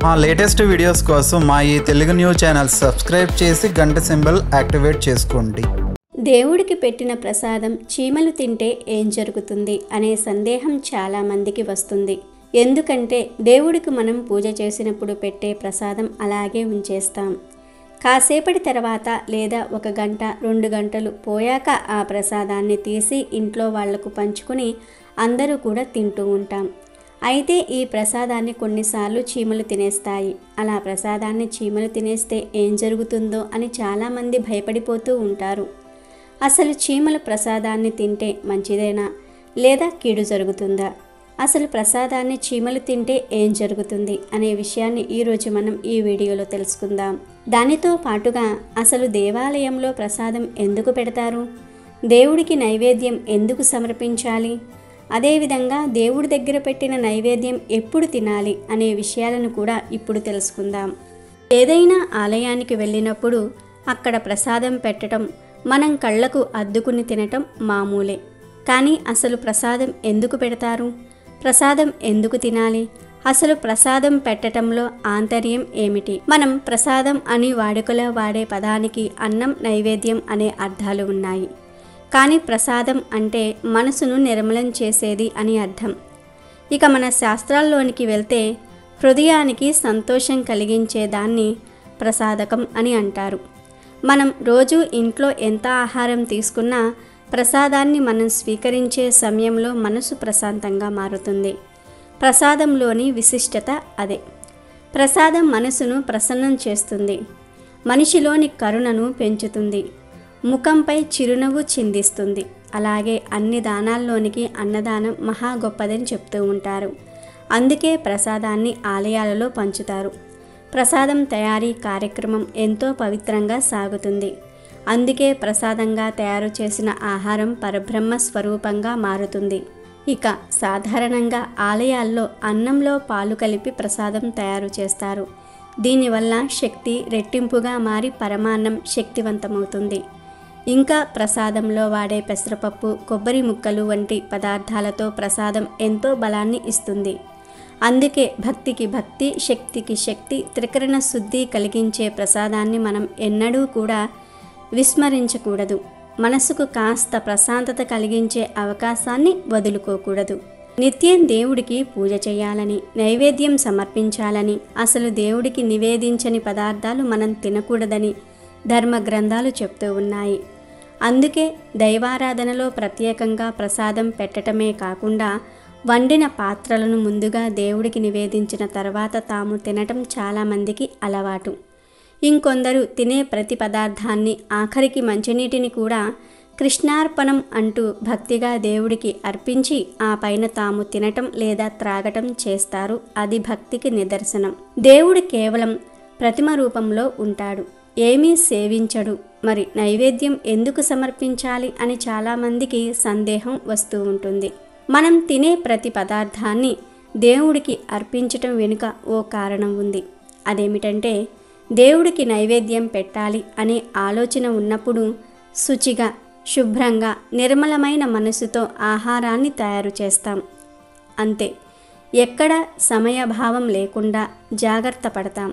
మా latest videos కోసం మా ఈ తెలుగు న్యూస్ ఛానల్ సబ్స్క్రైబ్ చేసి గంట సింబల్ యాక్టివేట్ చేసుకోండి దేవుడికి పెట్టిన ప్రసాదం చీమలు తింటే ఏం జరుగుతుంది అనే సందేహం చాలామందికి వస్తుంది ఎందుకంటే దేవుడికి మనం పూజ చేసినప్పుడు పెట్టే ప్రసాదం అలాగే ఉంచేస్తాం కాసేపటి తర్వాత లేదా ఒక గంట రెండు గంటలు పోయాక ఆ ప్రసాదాన్ని తీసి ఇంట్లో వాళ్లకు పంచుకుని అందరూ కూడా తింటూ ఉంటాం అయితే ఈ ప్రసాదాన్ని కొన్నిసార్లు చీమలు తినేస్తాయి అలా ప్రసాదాన్ని చీమలు తినేస్తే ఏం జరుగుతుందో అని చాలామంది భయపడిపోతూ ఉంటారు అసలు చీమల ప్రసాదాన్ని తింటే మంచిదేనా లేదా కీడు జరుగుతుందా అసలు ప్రసాదాన్ని చీమలు తింటే ఏం జరుగుతుంది అనే విషయాన్ని ఈరోజు మనం ఈ వీడియోలో తెలుసుకుందాం దానితో పాటుగా అసలు దేవాలయంలో ప్రసాదం ఎందుకు పెడతారు దేవుడికి నైవేద్యం ఎందుకు సమర్పించాలి అదేవిధంగా దేవుడి దగ్గర పెట్టిన నైవేద్యం ఎప్పుడు తినాలి అనే విషయాలను కూడా ఇప్పుడు తెలుసుకుందాం ఏదైనా ఆలయానికి వెళ్ళినప్పుడు అక్కడ ప్రసాదం పెట్టడం మనం కళ్ళకు అద్దుకుని తినటం మామూలే కానీ అసలు ప్రసాదం ఎందుకు పెడతారు ప్రసాదం ఎందుకు తినాలి అసలు ప్రసాదం పెట్టటంలో ఆంతర్యం ఏమిటి మనం ప్రసాదం అని వాడుకలో వాడే పదానికి అన్నం నైవేద్యం అనే అర్థాలు ఉన్నాయి కానీ ప్రసాదం అంటే మనసును నిర్మలం చేసేది అని అర్థం ఇక మన శాస్త్రాల్లోనికి వెళ్తే హృదయానికి సంతోషం కలిగించే దాన్ని ప్రసాదకం అని అంటారు మనం రోజు ఇంట్లో ఎంత ఆహారం తీసుకున్నా ప్రసాదాన్ని మనం స్వీకరించే సమయంలో మనసు ప్రశాంతంగా మారుతుంది ప్రసాదంలోని విశిష్టత అదే ప్రసాదం మనసును ప్రసన్నం చేస్తుంది మనిషిలోని కరుణను పెంచుతుంది ముఖంపై చిరునవ్వు చిందిస్తుంది అలాగే అన్ని దానాల్లోనికి అన్నదానం మహా గొప్పదని చెప్తూ ఉంటారు అందుకే ప్రసాదాన్ని ఆలయాలలో పంచుతారు ప్రసాదం తయారీ కార్యక్రమం ఎంతో పవిత్రంగా సాగుతుంది అందుకే ప్రసాదంగా తయారు చేసిన ఆహారం పరబ్రహ్మ స్వరూపంగా మారుతుంది ఇక సాధారణంగా ఆలయాల్లో అన్నంలో పాలు కలిపి ప్రసాదం తయారు చేస్తారు దీనివల్ల శక్తి రెట్టింపుగా మారి పరమాన్నం శక్తివంతమవుతుంది ఇంకా ప్రసాదంలో వాడే పెసరపప్పు కొబ్బరి ముక్కలు వంటి పదార్థాలతో ప్రసాదం ఎంతో బలాన్ని ఇస్తుంది అందుకే భక్తికి భక్తి శక్తికి శక్తి త్రికరణ శుద్ధి కలిగించే ప్రసాదాన్ని మనం ఎన్నడూ కూడా విస్మరించకూడదు మనసుకు కాస్త ప్రశాంతత కలిగించే అవకాశాన్ని వదులుకోకూడదు నిత్యం దేవుడికి పూజ చేయాలని నైవేద్యం సమర్పించాలని అసలు దేవుడికి నివేదించని పదార్థాలు మనం తినకూడదని ధర్మ గ్రంథాలు చెప్తూ ఉన్నాయి అందుకే దైవారాధనలో ప్రత్యేకంగా ప్రసాదం పెట్టటమే కాకుండా వండిన పాత్రలను ముందుగా దేవుడికి నివేదించిన తర్వాత తాము తినటం చాలామందికి అలవాటు ఇంకొందరు తినే ప్రతి పదార్థాన్ని ఆఖరికి మంచినీటిని కూడా కృష్ణార్పణం అంటూ భక్తిగా దేవుడికి అర్పించి ఆ పైన తాము తినటం లేదా త్రాగటం చేస్తారు అది భక్తికి నిదర్శనం దేవుడు కేవలం ప్రతిమ రూపంలో ఉంటాడు ఏమీ సేవించడు మరి నైవేద్యం ఎందుకు సమర్పించాలి అని చాలామందికి సందేహం వస్తూ ఉంటుంది మనం తినే ప్రతి పదార్థాన్ని దేవుడికి అర్పించటం వెనుక ఓ కారణం ఉంది అదేమిటంటే దేవుడికి నైవేద్యం పెట్టాలి అనే ఆలోచన ఉన్నప్పుడు శుచిగా శుభ్రంగా నిర్మలమైన మనసుతో ఆహారాన్ని తయారు చేస్తాం అంతే ఎక్కడ సమయభావం లేకుండా జాగ్రత్త పడతాం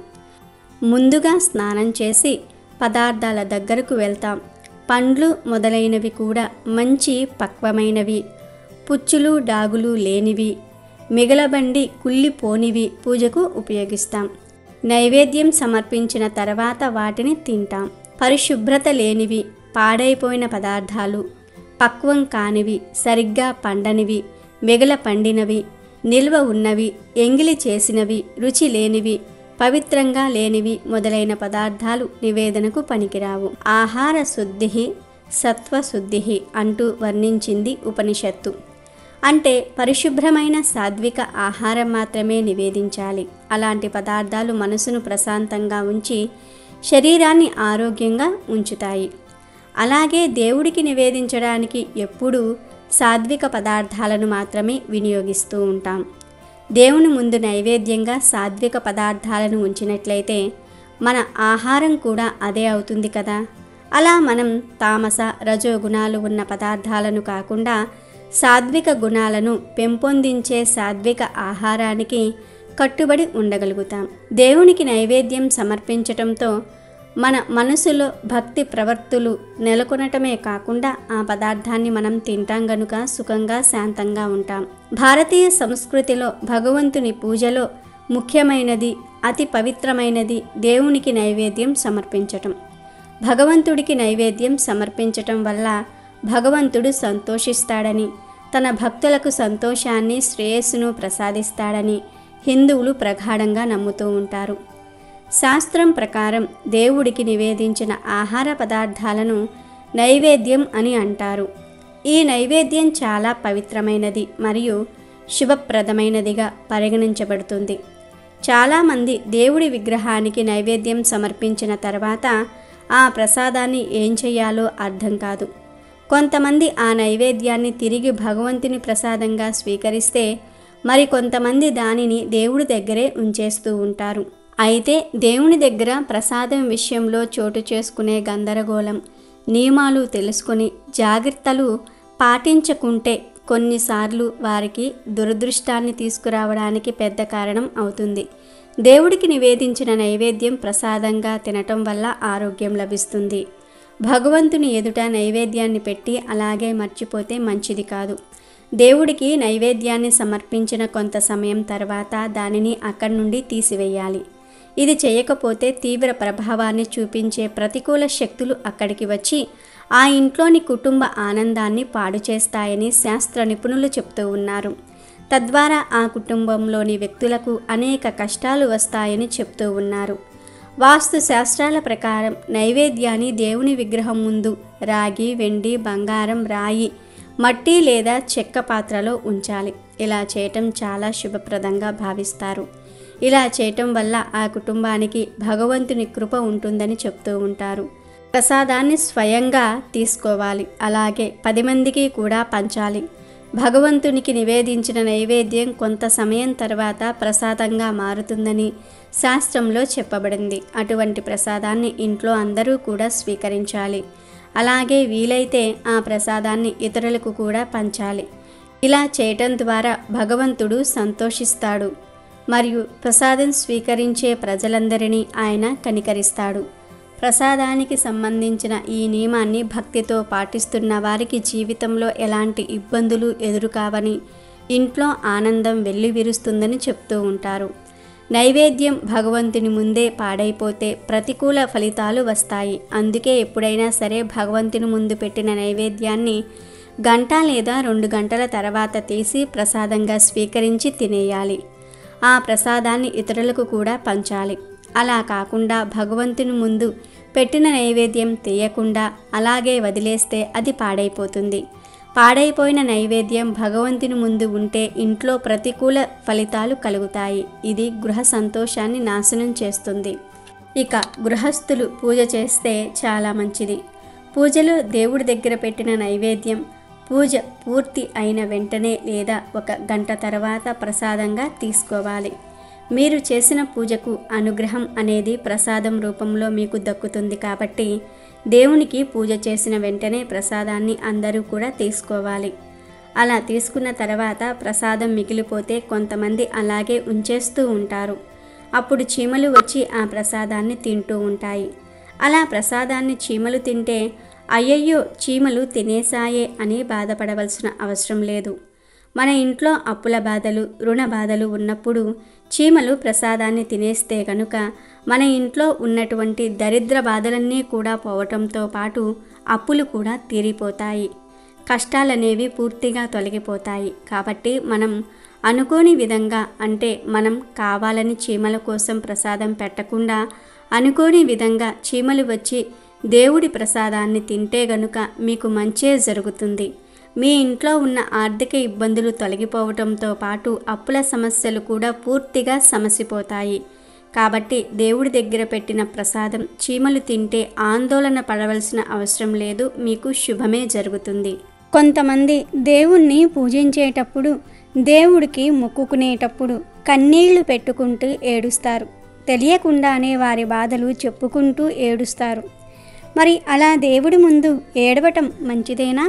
ముందుగా స్నానం చేసి పదార్థాల దగ్గరకు వెళ్తాం పండ్లు మొదలైనవి కూడా మంచి పక్వమైనవి పుచ్చులు డాగులు లేనివి మిగలబండి కుళ్ళిపోనివి పూజకు ఉపయోగిస్తాం నైవేద్యం సమర్పించిన తర్వాత వాటిని తింటాం పరిశుభ్రత లేనివి పాడైపోయిన పదార్థాలు పక్వం కానివి సరిగ్గా పండనివి మిగల పండినవి నిల్వ ఉన్నవి ఎంగిలి చేసినవి రుచి లేనివి పవిత్రంగా లేనివి మొదలైన పదార్థాలు నివేదనకు పనికిరావు ఆహార శుద్ధి సత్వశుద్ధి అంటూ వర్ణించింది ఉపనిషత్తు అంటే పరిశుభ్రమైన సాత్విక ఆహారం మాత్రమే నివేదించాలి అలాంటి పదార్థాలు మనసును ప్రశాంతంగా ఉంచి శరీరాన్ని ఆరోగ్యంగా ఉంచుతాయి అలాగే దేవుడికి నివేదించడానికి ఎప్పుడూ సాత్విక పదార్థాలను మాత్రమే వినియోగిస్తూ ఉంటాం దేవుని ముందు నైవేద్యంగా సాత్విక పదార్థాలను ఉంచినట్లయితే మన ఆహారం కూడా అదే అవుతుంది కదా అలా మనం తామస రజో గుణాలు ఉన్న పదార్థాలను కాకుండా సాత్విక గుణాలను పెంపొందించే సాత్విక ఆహారానికి కట్టుబడి ఉండగలుగుతాం దేవునికి నైవేద్యం సమర్పించటంతో మన మనసులో భక్తి ప్రవర్తులు నెలకొనటమే కాకుండా ఆ పదార్థాన్ని మనం తింటాం గనుక సుఖంగా శాంతంగా ఉంటాం భారతీయ సంస్కృతిలో భగవంతుని పూజలో ముఖ్యమైనది అతి పవిత్రమైనది దేవునికి నైవేద్యం సమర్పించటం భగవంతుడికి నైవేద్యం సమర్పించటం వల్ల భగవంతుడు సంతోషిస్తాడని తన భక్తులకు సంతోషాన్ని శ్రేయస్సును ప్రసాదిస్తాడని హిందువులు ప్రగాఢంగా నమ్ముతూ ఉంటారు శాస్త్రం ప్రకారం దేవుడికి నివేదించిన ఆహార పదార్థాలను నైవేద్యం అని అంటారు ఈ నైవేద్యం చాలా పవిత్రమైనది మరియు శుభప్రదమైనదిగా పరిగణించబడుతుంది చాలామంది దేవుడి విగ్రహానికి నైవేద్యం సమర్పించిన తర్వాత ఆ ప్రసాదాన్ని ఏం చేయాలో అర్థం కాదు కొంతమంది ఆ నైవేద్యాన్ని తిరిగి భగవంతుని ప్రసాదంగా స్వీకరిస్తే మరి కొంతమంది దానిని దేవుడి దగ్గరే ఉంచేస్తూ ఉంటారు అయితే దేవుని దగ్గర ప్రసాదం విషయంలో చోటు చేసుకునే గందరగోళం నియమాలు తెలుసుకొని జాగ్రత్తలు పాటించకుంటే కొన్నిసార్లు వారికి దురదృష్టాన్ని తీసుకురావడానికి పెద్ద కారణం అవుతుంది దేవుడికి నివేదించిన నైవేద్యం ప్రసాదంగా తినటం వల్ల ఆరోగ్యం లభిస్తుంది భగవంతుని ఎదుట నైవేద్యాన్ని పెట్టి అలాగే మర్చిపోతే మంచిది కాదు దేవుడికి నైవేద్యాన్ని సమర్పించిన కొంత సమయం తర్వాత దానిని అక్కడి నుండి తీసివేయాలి ఇది చేయకపోతే తీవ్ర ప్రభావాన్ని చూపించే ప్రతికూల శక్తులు అక్కడికి వచ్చి ఆ ఇంట్లోని కుటుంబ ఆనందాన్ని పాడు చేస్తాయని శాస్త్ర నిపుణులు చెప్తూ ఉన్నారు తద్వారా ఆ కుటుంబంలోని వ్యక్తులకు అనేక కష్టాలు వస్తాయని చెప్తూ ఉన్నారు వాస్తు శాస్త్రాల ప్రకారం నైవేద్యాన్ని దేవుని విగ్రహం ముందు రాగి వెండి బంగారం రాయి మట్టి లేదా చెక్క పాత్రలో ఉంచాలి ఇలా చేయటం చాలా శుభప్రదంగా భావిస్తారు ఇలా చేయటం వల్ల ఆ కుటుంబానికి భగవంతుని కృప ఉంటుందని చెప్తూ ఉంటారు ప్రసాదాన్ని స్వయంగా తీసుకోవాలి అలాగే పది మందికి కూడా పంచాలి భగవంతునికి నివేదించిన నైవేద్యం కొంత సమయం తర్వాత ప్రసాదంగా మారుతుందని శాస్త్రంలో చెప్పబడింది అటువంటి ప్రసాదాన్ని ఇంట్లో అందరూ కూడా స్వీకరించాలి అలాగే వీలైతే ఆ ప్రసాదాన్ని ఇతరులకు కూడా పంచాలి ఇలా చేయటం ద్వారా భగవంతుడు సంతోషిస్తాడు మరియు ప్రసాదం స్వీకరించే ప్రజలందరినీ ఆయన కనికరిస్తాడు ప్రసాదానికి సంబంధించిన ఈ నియమాన్ని భక్తితో పాటిస్తున్న వారికి జీవితంలో ఎలాంటి ఇబ్బందులు ఎదురుకావని ఇంట్లో ఆనందం వెల్లివిరుస్తుందని చెప్తూ ఉంటారు నైవేద్యం భగవంతుని ముందే పాడైపోతే ప్రతికూల ఫలితాలు వస్తాయి అందుకే ఎప్పుడైనా సరే భగవంతుని ముందు పెట్టిన నైవేద్యాన్ని గంట లేదా రెండు గంటల తర్వాత తీసి ప్రసాదంగా స్వీకరించి తినేయాలి ఆ ప్రసాదాన్ని ఇతరులకు కూడా పంచాలి అలా కాకుండా భగవంతుని ముందు పెట్టిన నైవేద్యం తీయకుండా అలాగే వదిలేస్తే అది పాడైపోతుంది పాడైపోయిన నైవేద్యం భగవంతుని ముందు ఉంటే ఇంట్లో ప్రతికూల ఫలితాలు కలుగుతాయి ఇది గృహ సంతోషాన్ని నాశనం చేస్తుంది ఇక గృహస్థులు పూజ చేస్తే చాలా మంచిది పూజలో దేవుడి దగ్గర పెట్టిన నైవేద్యం పూజ పూర్తి అయిన వెంటనే లేదా ఒక గంట తర్వాత ప్రసాదంగా తీసుకోవాలి మీరు చేసిన పూజకు అనుగ్రహం అనేది ప్రసాదం రూపంలో మీకు దక్కుతుంది కాబట్టి దేవునికి పూజ చేసిన వెంటనే ప్రసాదాన్ని అందరూ కూడా తీసుకోవాలి అలా తీసుకున్న తర్వాత ప్రసాదం మిగిలిపోతే కొంతమంది అలాగే ఉంచేస్తూ ఉంటారు అప్పుడు చీమలు వచ్చి ఆ ప్రసాదాన్ని తింటూ ఉంటాయి అలా ప్రసాదాన్ని చీమలు తింటే అయ్యయ్యో చీమలు తినేసాయే అని బాధపడవలసిన అవసరం లేదు మన ఇంట్లో అప్పుల బాధలు రుణ బాధలు ఉన్నప్పుడు చీమలు ప్రసాదాన్ని తినేస్తే కనుక మన ఇంట్లో ఉన్నటువంటి దరిద్ర బాధలన్నీ కూడా పోవటంతో పాటు అప్పులు కూడా తీరిపోతాయి కష్టాలనేవి పూర్తిగా తొలగిపోతాయి కాబట్టి మనం అనుకోని విధంగా అంటే మనం కావాలని చీమల కోసం ప్రసాదం పెట్టకుండా అనుకోని విధంగా చీమలు వచ్చి దేవుడి ప్రసాదాన్ని తింటే గనుక మీకు మంచే జరుగుతుంది మీ ఇంట్లో ఉన్న ఆర్థిక ఇబ్బందులు తొలగిపోవటంతో పాటు అప్పుల సమస్యలు కూడా పూర్తిగా సమసిపోతాయి కాబట్టి దేవుడి దగ్గర పెట్టిన ప్రసాదం చీమలు తింటే ఆందోళన పడవలసిన అవసరం లేదు మీకు శుభమే జరుగుతుంది కొంతమంది దేవుణ్ణి పూజించేటప్పుడు దేవుడికి మొక్కుకునేటప్పుడు కన్నీళ్లు పెట్టుకుంటూ ఏడుస్తారు తెలియకుండానే వారి బాధలు చెప్పుకుంటూ ఏడుస్తారు మరి అలా దేవుడి ముందు ఏడవటం మంచిదేనా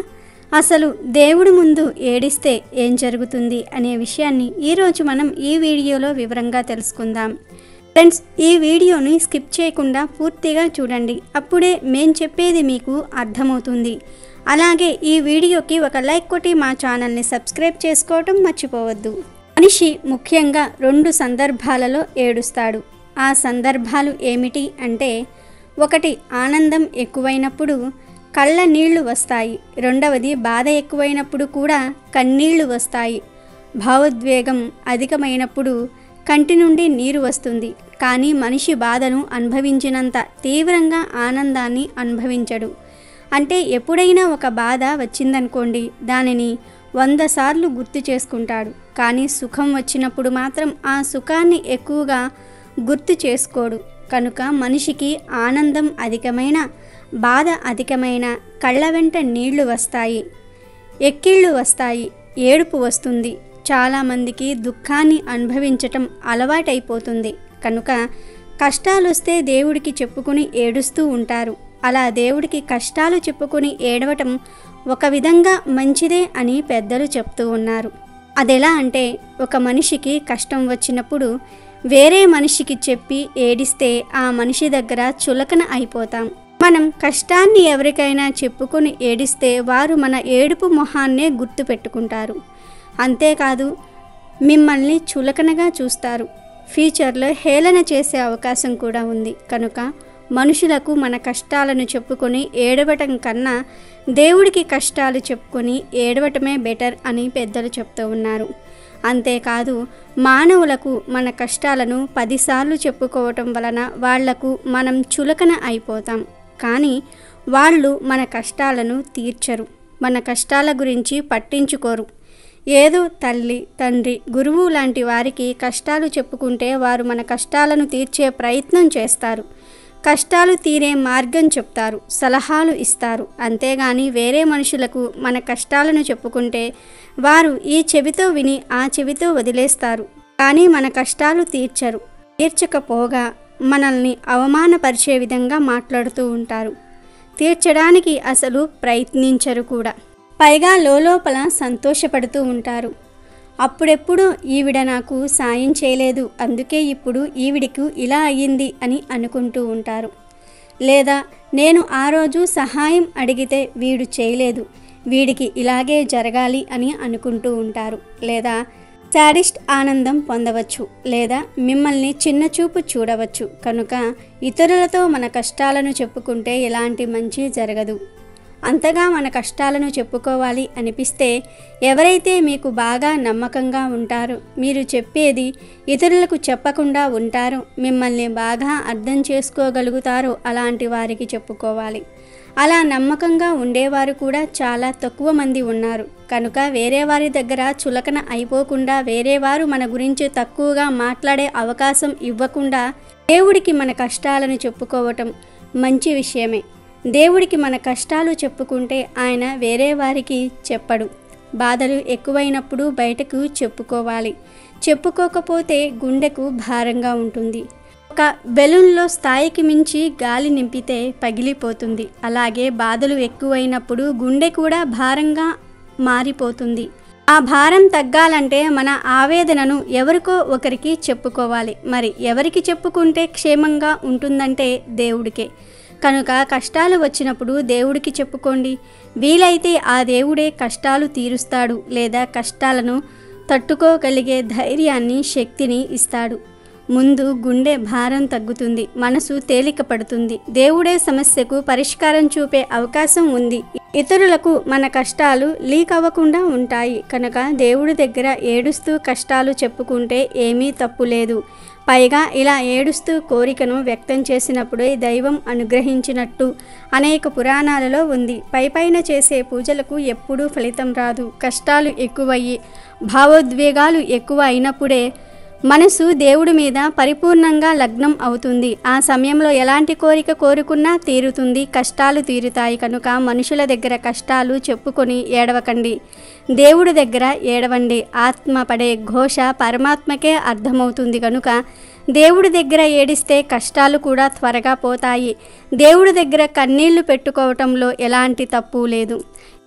అసలు దేవుడి ముందు ఏడిస్తే ఏం జరుగుతుంది అనే విషయాన్ని ఈరోజు మనం ఈ వీడియోలో వివరంగా తెలుసుకుందాం ఫ్రెండ్స్ ఈ వీడియోని స్కిప్ చేయకుండా పూర్తిగా చూడండి అప్పుడే మేం చెప్పేది మీకు అర్థమవుతుంది అలాగే ఈ వీడియోకి ఒక లైక్ కొట్టి మా ఛానల్ని సబ్స్క్రైబ్ చేసుకోవటం మర్చిపోవద్దు మనిషి ముఖ్యంగా రెండు సందర్భాలలో ఏడుస్తాడు ఆ సందర్భాలు ఏమిటి అంటే ఒకటి ఆనందం ఎక్కువైనప్పుడు కళ్ళ నీళ్లు వస్తాయి రెండవది బాధ ఎక్కువైనప్పుడు కూడా కన్నీళ్లు వస్తాయి భావోద్వేగం అధికమైనప్పుడు కంటి నుండి నీరు వస్తుంది కానీ మనిషి బాధను అనుభవించినంత తీవ్రంగా ఆనందాన్ని అనుభవించడు అంటే ఎప్పుడైనా ఒక బాధ వచ్చిందనుకోండి దానిని వంద సార్లు గుర్తు చేసుకుంటాడు కానీ సుఖం వచ్చినప్పుడు మాత్రం ఆ సుఖాన్ని ఎక్కువగా గుర్తు చేసుకోడు కనుక మనిషికి ఆనందం అధికమైన బాధ అధికమైన కళ్ళ వెంట నీళ్లు వస్తాయి ఎక్కిళ్ళు వస్తాయి ఏడుపు వస్తుంది చాలామందికి దుఃఖాన్ని అనుభవించటం అలవాటైపోతుంది కనుక కష్టాలొస్తే దేవుడికి చెప్పుకుని ఏడుస్తూ ఉంటారు అలా దేవుడికి కష్టాలు చెప్పుకుని ఏడవటం ఒక విధంగా మంచిదే అని పెద్దలు చెప్తూ ఉన్నారు అదెలా అంటే ఒక మనిషికి కష్టం వచ్చినప్పుడు వేరే మనిషికి చెప్పి ఏడిస్తే ఆ మనిషి దగ్గర చులకన అయిపోతాం మనం కష్టాన్ని ఎవరికైనా చెప్పుకొని ఏడిస్తే వారు మన ఏడుపు మొహాన్నే గుర్తు పెట్టుకుంటారు అంతేకాదు మిమ్మల్ని చులకనగా చూస్తారు ఫ్యూచర్లో హేళన చేసే అవకాశం కూడా ఉంది కనుక మనుషులకు మన కష్టాలను చెప్పుకొని ఏడవటం కన్నా దేవుడికి కష్టాలు చెప్పుకొని ఏడవటమే బెటర్ అని పెద్దలు చెప్తూ ఉన్నారు అంతేకాదు మానవులకు మన కష్టాలను పదిసార్లు చెప్పుకోవటం వలన వాళ్లకు మనం చులకన అయిపోతాం కానీ వాళ్ళు మన కష్టాలను తీర్చరు మన కష్టాల గురించి పట్టించుకోరు ఏదో తల్లి తండ్రి గురువు లాంటి వారికి కష్టాలు చెప్పుకుంటే వారు మన కష్టాలను తీర్చే ప్రయత్నం చేస్తారు కష్టాలు తీరే మార్గం చెప్తారు సలహాలు ఇస్తారు అంతేగాని వేరే మనుషులకు మన కష్టాలను చెప్పుకుంటే వారు ఈ చెవితో విని ఆ చెవితో వదిలేస్తారు కానీ మన కష్టాలు తీర్చరు తీర్చకపోగా మనల్ని అవమానపరిచే విధంగా మాట్లాడుతూ ఉంటారు తీర్చడానికి అసలు ప్రయత్నించరు కూడా పైగా లోపల సంతోషపడుతూ ఉంటారు అప్పుడెప్పుడు ఈవిడ నాకు సాయం చేయలేదు అందుకే ఇప్పుడు ఈవిడికి ఇలా అయ్యింది అని అనుకుంటూ ఉంటారు లేదా నేను ఆ రోజు సహాయం అడిగితే వీడు చేయలేదు వీడికి ఇలాగే జరగాలి అని అనుకుంటూ ఉంటారు లేదా శాడిస్ట్ ఆనందం పొందవచ్చు లేదా మిమ్మల్ని చిన్నచూపు చూడవచ్చు కనుక ఇతరులతో మన కష్టాలను చెప్పుకుంటే ఎలాంటి మంచి జరగదు అంతగా మన కష్టాలను చెప్పుకోవాలి అనిపిస్తే ఎవరైతే మీకు బాగా నమ్మకంగా ఉంటారో మీరు చెప్పేది ఇతరులకు చెప్పకుండా ఉంటారో మిమ్మల్ని బాగా అర్థం చేసుకోగలుగుతారో అలాంటి వారికి చెప్పుకోవాలి అలా నమ్మకంగా ఉండేవారు కూడా చాలా తక్కువ మంది ఉన్నారు కనుక వేరే వారి దగ్గర చులకన అయిపోకుండా వేరే వారు మన గురించి తక్కువగా మాట్లాడే అవకాశం ఇవ్వకుండా దేవుడికి మన కష్టాలను చెప్పుకోవటం మంచి విషయమే దేవుడికి మన కష్టాలు చెప్పుకుంటే ఆయన వేరే వారికి చెప్పడు బాధలు ఎక్కువైనప్పుడు బయటకు చెప్పుకోవాలి చెప్పుకోకపోతే గుండెకు భారంగా ఉంటుంది ఒక బెలూన్లో స్థాయికి మించి గాలి నింపితే పగిలిపోతుంది అలాగే బాధలు ఎక్కువైనప్పుడు గుండె కూడా భారంగా మారిపోతుంది ఆ భారం తగ్గాలంటే మన ఆవేదనను ఎవరికో ఒకరికి చెప్పుకోవాలి మరి ఎవరికి చెప్పుకుంటే క్షేమంగా ఉంటుందంటే దేవుడికే కనుక కష్టాలు వచ్చినప్పుడు దేవుడికి చెప్పుకోండి వీలైతే ఆ దేవుడే కష్టాలు తీరుస్తాడు లేదా కష్టాలను తట్టుకోగలిగే ధైర్యాన్ని శక్తిని ఇస్తాడు ముందు గుండె భారం తగ్గుతుంది మనసు తేలిక పడుతుంది దేవుడే సమస్యకు పరిష్కారం చూపే అవకాశం ఉంది ఇతరులకు మన కష్టాలు లీక్ అవ్వకుండా ఉంటాయి కనుక దేవుడి దగ్గర ఏడుస్తూ కష్టాలు చెప్పుకుంటే ఏమీ తప్పు లేదు పైగా ఇలా ఏడుస్తూ కోరికను వ్యక్తం చేసినప్పుడే దైవం అనుగ్రహించినట్టు అనేక పురాణాలలో ఉంది పైపైన చేసే పూజలకు ఎప్పుడూ ఫలితం రాదు కష్టాలు ఎక్కువయ్యి భావోద్వేగాలు ఎక్కువ అయినప్పుడే మనసు దేవుడి మీద పరిపూర్ణంగా లగ్నం అవుతుంది ఆ సమయంలో ఎలాంటి కోరిక కోరుకున్నా తీరుతుంది కష్టాలు తీరుతాయి కనుక మనుషుల దగ్గర కష్టాలు చెప్పుకొని ఏడవకండి దేవుడి దగ్గర ఏడవండి ఆత్మ పడే ఘోష పరమాత్మకే అర్థమవుతుంది కనుక దేవుడి దగ్గర ఏడిస్తే కష్టాలు కూడా త్వరగా పోతాయి దేవుడి దగ్గర కన్నీళ్లు పెట్టుకోవటంలో ఎలాంటి తప్పు లేదు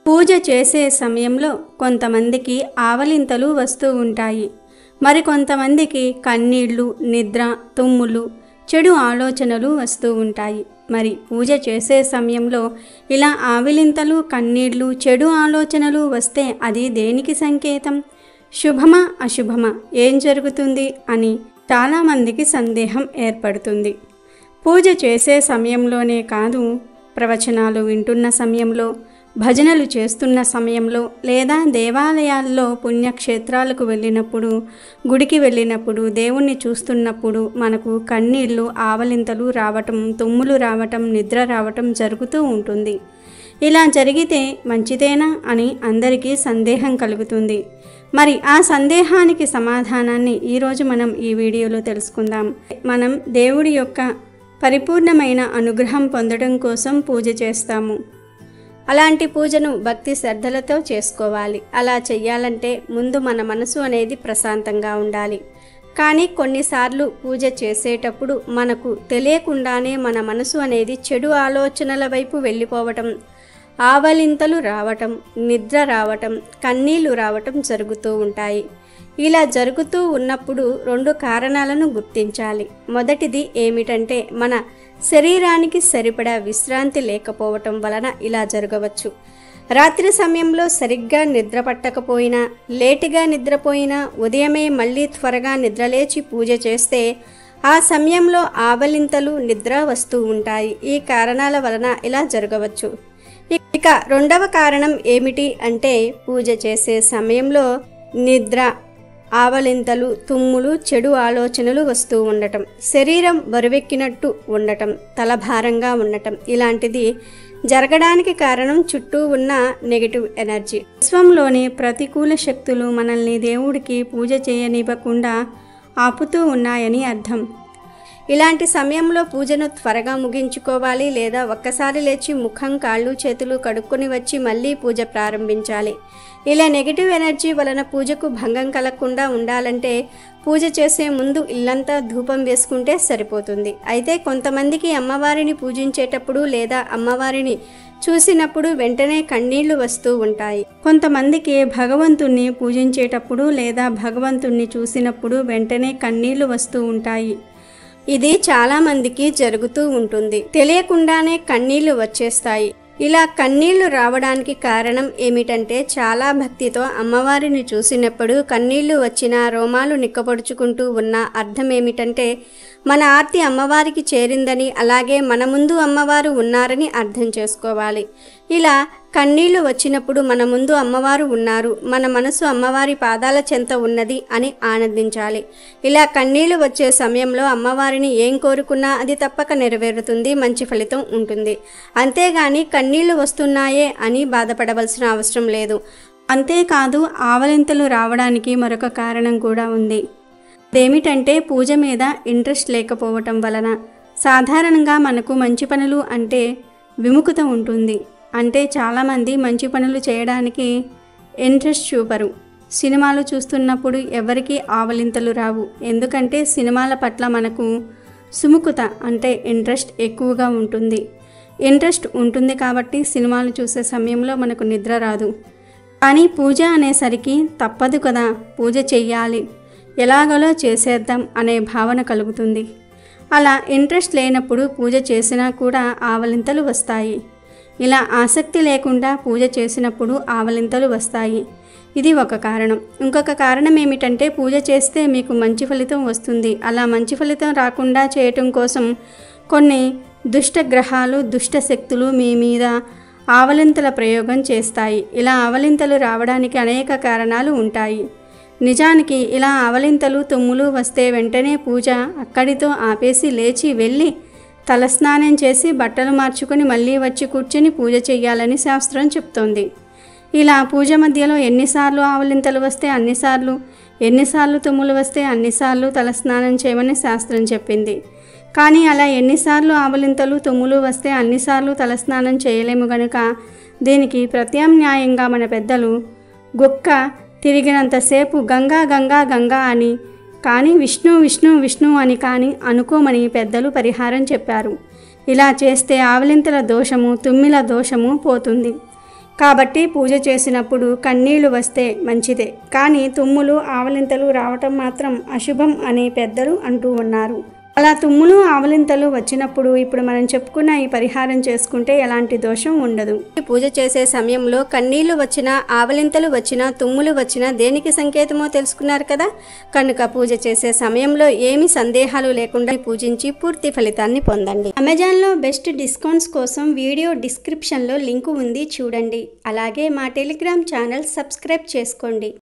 పూజ చేసే సమయంలో కొంతమందికి ఆవలింతలు వస్తూ ఉంటాయి మరి కొంతమందికి కన్నీళ్లు నిద్ర తుమ్ములు చెడు ఆలోచనలు వస్తూ ఉంటాయి మరి పూజ చేసే సమయంలో ఇలా ఆవిలింతలు కన్నీళ్లు చెడు ఆలోచనలు వస్తే అది దేనికి సంకేతం శుభమా అశుభమా ఏం జరుగుతుంది అని చాలామందికి సందేహం ఏర్పడుతుంది పూజ చేసే సమయంలోనే కాదు ప్రవచనాలు వింటున్న సమయంలో భజనలు చేస్తున్న సమయంలో లేదా దేవాలయాల్లో పుణ్యక్షేత్రాలకు వెళ్ళినప్పుడు గుడికి వెళ్ళినప్పుడు దేవుణ్ణి చూస్తున్నప్పుడు మనకు కన్నీళ్ళు ఆవలింతలు రావటం తుమ్ములు రావటం నిద్ర రావటం జరుగుతూ ఉంటుంది ఇలా జరిగితే మంచిదేనా అని అందరికీ సందేహం కలుగుతుంది మరి ఆ సందేహానికి సమాధానాన్ని ఈరోజు మనం ఈ వీడియోలో తెలుసుకుందాం మనం దేవుడి యొక్క పరిపూర్ణమైన అనుగ్రహం పొందడం కోసం పూజ చేస్తాము అలాంటి పూజను భక్తి శ్రద్ధలతో చేసుకోవాలి అలా చెయ్యాలంటే ముందు మన మనసు అనేది ప్రశాంతంగా ఉండాలి కానీ కొన్నిసార్లు పూజ చేసేటప్పుడు మనకు తెలియకుండానే మన మనసు అనేది చెడు ఆలోచనల వైపు వెళ్ళిపోవటం ఆవలింతలు రావటం నిద్ర రావటం కన్నీళ్లు రావటం జరుగుతూ ఉంటాయి ఇలా జరుగుతూ ఉన్నప్పుడు రెండు కారణాలను గుర్తించాలి మొదటిది ఏమిటంటే మన శరీరానికి సరిపడా విశ్రాంతి లేకపోవటం వలన ఇలా జరగవచ్చు రాత్రి సమయంలో సరిగ్గా నిద్ర పట్టకపోయినా లేటుగా నిద్రపోయినా ఉదయమే మళ్ళీ త్వరగా నిద్రలేచి పూజ చేస్తే ఆ సమయంలో ఆవలింతలు నిద్ర వస్తూ ఉంటాయి ఈ కారణాల వలన ఇలా జరగవచ్చు ఇక రెండవ కారణం ఏమిటి అంటే పూజ చేసే సమయంలో నిద్ర ఆవలింతలు తుమ్ములు చెడు ఆలోచనలు వస్తూ ఉండటం శరీరం బరువెక్కినట్టు ఉండటం తలభారంగా ఉండటం ఇలాంటిది జరగడానికి కారణం చుట్టూ ఉన్న నెగిటివ్ ఎనర్జీ విశ్వంలోని ప్రతికూల శక్తులు మనల్ని దేవుడికి పూజ చేయనివ్వకుండా ఆపుతూ ఉన్నాయని అర్థం ఇలాంటి సమయంలో పూజను త్వరగా ముగించుకోవాలి లేదా ఒక్కసారి లేచి ముఖం కాళ్ళు చేతులు కడుక్కొని వచ్చి మళ్ళీ పూజ ప్రారంభించాలి ఇలా నెగిటివ్ ఎనర్జీ వలన పూజకు భంగం కలగకుండా ఉండాలంటే పూజ చేసే ముందు ఇల్లంతా ధూపం వేసుకుంటే సరిపోతుంది అయితే కొంతమందికి అమ్మవారిని పూజించేటప్పుడు లేదా అమ్మవారిని చూసినప్పుడు వెంటనే కన్నీళ్లు వస్తూ ఉంటాయి కొంతమందికి భగవంతుణ్ణి పూజించేటప్పుడు లేదా భగవంతుణ్ణి చూసినప్పుడు వెంటనే కన్నీళ్లు వస్తూ ఉంటాయి ఇది చాలా మందికి జరుగుతూ ఉంటుంది తెలియకుండానే కన్నీళ్లు వచ్చేస్తాయి ఇలా కన్నీళ్లు రావడానికి కారణం ఏమిటంటే చాలా భక్తితో అమ్మవారిని చూసినప్పుడు కన్నీళ్లు వచ్చిన రోమాలు నిక్కపొడుచుకుంటూ ఉన్న అర్థం ఏమిటంటే మన ఆర్తి అమ్మవారికి చేరిందని అలాగే మన ముందు అమ్మవారు ఉన్నారని అర్థం చేసుకోవాలి ఇలా కన్నీళ్లు వచ్చినప్పుడు మన ముందు అమ్మవారు ఉన్నారు మన మనసు అమ్మవారి పాదాల చెంత ఉన్నది అని ఆనందించాలి ఇలా కన్నీళ్లు వచ్చే సమయంలో అమ్మవారిని ఏం కోరుకున్నా అది తప్పక నెరవేరుతుంది మంచి ఫలితం ఉంటుంది అంతేగాని కన్నీళ్లు వస్తున్నాయే అని బాధపడవలసిన అవసరం లేదు అంతేకాదు ఆవలింతలు రావడానికి మరొక కారణం కూడా ఉంది అదేమిటంటే పూజ మీద ఇంట్రెస్ట్ లేకపోవటం వలన సాధారణంగా మనకు మంచి పనులు అంటే విముఖత ఉంటుంది అంటే చాలామంది మంచి పనులు చేయడానికి ఇంట్రెస్ట్ చూపరు సినిమాలు చూస్తున్నప్పుడు ఎవరికీ ఆవలింతలు రావు ఎందుకంటే సినిమాల పట్ల మనకు సుముఖత అంటే ఇంట్రెస్ట్ ఎక్కువగా ఉంటుంది ఇంట్రెస్ట్ ఉంటుంది కాబట్టి సినిమాలు చూసే సమయంలో మనకు నిద్ర రాదు కానీ పూజ అనేసరికి తప్పదు కదా పూజ చెయ్యాలి ఎలాగలో చేసేద్దాం అనే భావన కలుగుతుంది అలా ఇంట్రెస్ట్ లేనప్పుడు పూజ చేసినా కూడా ఆవలింతలు వస్తాయి ఇలా ఆసక్తి లేకుండా పూజ చేసినప్పుడు ఆవలింతలు వస్తాయి ఇది ఒక కారణం ఇంకొక కారణం ఏమిటంటే పూజ చేస్తే మీకు మంచి ఫలితం వస్తుంది అలా మంచి ఫలితం రాకుండా చేయటం కోసం కొన్ని దుష్ట గ్రహాలు దుష్ట శక్తులు మీ మీద ఆవలింతల ప్రయోగం చేస్తాయి ఇలా ఆవలింతలు రావడానికి అనేక కారణాలు ఉంటాయి నిజానికి ఇలా ఆవలింతలు తుమ్ములు వస్తే వెంటనే పూజ అక్కడితో ఆపేసి లేచి వెళ్ళి తలస్నానం చేసి బట్టలు మార్చుకొని మళ్ళీ వచ్చి కూర్చొని పూజ చేయాలని శాస్త్రం చెప్తోంది ఇలా పూజ మధ్యలో ఎన్నిసార్లు ఆవలింతలు వస్తే అన్నిసార్లు ఎన్నిసార్లు తుమ్ములు వస్తే అన్నిసార్లు తలస్నానం చేయమని శాస్త్రం చెప్పింది కానీ అలా ఎన్నిసార్లు ఆవలింతలు తుమ్ములు వస్తే అన్నిసార్లు తలస్నానం చేయలేము గనుక దీనికి ప్రత్యామ్నాయంగా మన పెద్దలు గుక్క తిరిగినంతసేపు గంగా గంగా గంగా అని కానీ విష్ణు విష్ణు విష్ణు అని కానీ అనుకోమని పెద్దలు పరిహారం చెప్పారు ఇలా చేస్తే ఆవలింతల దోషము తుమ్మిల దోషము పోతుంది కాబట్టి పూజ చేసినప్పుడు కన్నీళ్లు వస్తే మంచిదే కానీ తుమ్ములు ఆవలింతలు రావటం మాత్రం అశుభం అని పెద్దలు అంటూ ఉన్నారు అలా తుమ్ములు ఆవలింతలు వచ్చినప్పుడు ఇప్పుడు మనం చెప్పుకున్న ఈ పరిహారం చేసుకుంటే ఎలాంటి దోషం ఉండదు పూజ చేసే సమయంలో కన్నీళ్లు వచ్చినా ఆవలింతలు వచ్చినా తుమ్ములు వచ్చినా దేనికి సంకేతమో తెలుసుకున్నారు కదా కనుక పూజ చేసే సమయంలో ఏమి సందేహాలు లేకుండా పూజించి పూర్తి ఫలితాన్ని పొందండి అమెజాన్లో బెస్ట్ డిస్కౌంట్స్ కోసం వీడియో డిస్క్రిప్షన్లో లింకు ఉంది చూడండి అలాగే మా టెలిగ్రామ్ ఛానల్ సబ్స్క్రైబ్ చేసుకోండి